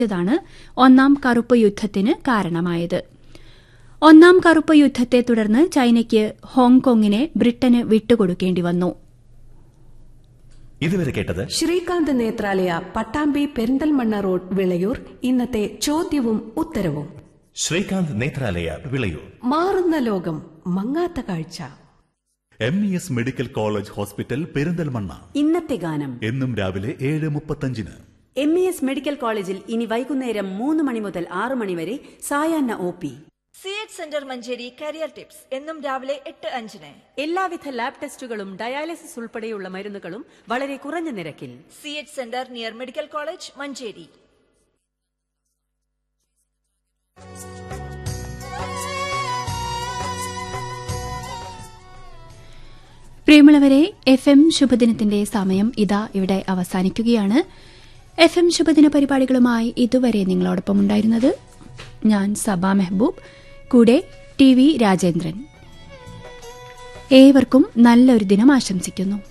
താണ് ഒന്നാം കറുപ്പ് യുദ്ധത്തിന് കാരണമായത് ഒന്നാം കറുപ്പ് യുദ്ധത്തെ തുടർന്ന് ചൈനയ്ക്ക് ഹോങ്കോങ്ങിനെ ബ്രിട്ടന് വിട്ടുകൊടുക്കേണ്ടി വന്നു ഇതുവരെ കേട്ടത് ശ്രീകാന്ത് നേത്രാലയ പട്ടാമ്പി പെരിന്തൽമണ്ണ റോഡ് വിളയൂർ ഇന്നത്തെ ചോദ്യവും ഉത്തരവും ശ്രീകാന്ത് നേത്രാലയ വിളയൂർ മാറുന്ന ലോകം മങ്ങാത്ത കാഴ്ച M E S medical college hospital Perinthalmanna ഇന്നത്തെ ഗാനം എന്നും രാവിലെ ഏഴ് മുപ്പത്തഞ്ചിന് എം ഇ എസ് മെഡിക്കൽ കോളേജിൽ ഇനി വൈകുന്നേരം മൂന്ന് മണി മുതൽ ആറ് മണി വരെ സായാഹ്ന O P C H centre Manjeri career tips എന്നും രാവിലെ എട്ട് അഞ്ചിന് എല്ലാവിധ ലാബ് ടെസ്റ്റുകളും ഡയാലിസിസ് ഉൾപ്പെടെയുള്ള മരുന്നുകളും വളരെ കുറഞ്ഞ നിരക്കിൽ C H centre near medical college Manjeri പ്രിയമുള്ളവരെ എഫ് എം ശുഭദിനത്തിന്റെ സമയം ഇതാ ഇവിടെ അവസാനിക്കുകയാണ് എഫ് എം ശുഭദിന പരിപാടികളുമായി ഇതുവരെ നിങ്ങളോടൊപ്പം ഉണ്ടായിരുന്നത് ഞാൻ സബാ മെഹബൂബ് കൂടെ ടി വി രാജേന്ദ്രൻ ഏവർക്കും നല്ലൊരു ദിനം ആശംസിക്കുന്നു